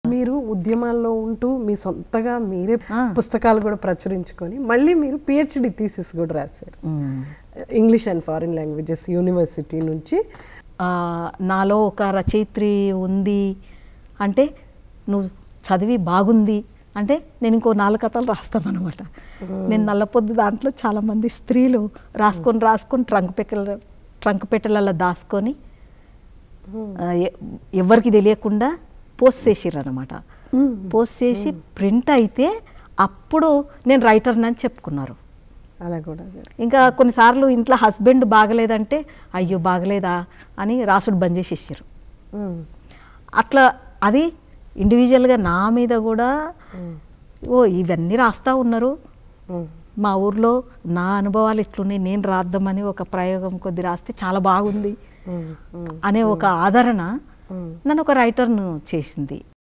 మీరు ఉద్యమాల్లో ఉంటూ మీ సొంతగా మీరే ఆ. పుస్తకాలు కూడా ప్రచురించుకొని మళ్ళీ మీరు పిహెచ్డి థీసిస్ కూడా రాశారు English and foreign languages university నుంచి ఆ, నాలో ఒక రచయిత్రి ఉంది అంటే నువ్వు చదివి బాగుంది అంటే నేను ఇంకో నాలుగు కథలు రాస్తామన్నమాట నేను నల్లపొద్దు దాంట్లో చాలామంది స్త్రీలు రాసుకొని రాసుకొని ట్రంక్ పెట్టెల ట్రంక్ పెట్టెలలో దాచుకొని ఆ, ఎ- ఎవరికి తెలియకుండా పోస్ట్ చేసిర్రు అనమాట పోస్ట్ చేసి ప్రింట్ అయితే అప్పుడు నేను రైటర్ని అని చెప్పుకున్నారు అలా కూడా జరిగింది. ఇంకా కొన్నిసార్లు ఇంట్లో హస్బెండ్ బాగలేదంటే అయ్యో బాగలేదా అని రాసుడు బంద్ చేసి ఇచ్చారు మ్మ్. అట్లా అది ఇండివిజువల్గా నా మీద కూడా ఓ ఇవన్నీ రాస్తా ఉన్నారు మ్మ్. మా ఊర్లో నా అనుభవాలు ఇట్లున్నాయి నేను రాద్దామని ఒక ప్రయోగం కొద్ది రాస్తే చాలా బాగుంది మ్మ్. మ్మ్. అనే ఒక ఆదరణ నన్ను ఒక రైటర్ను చేసింది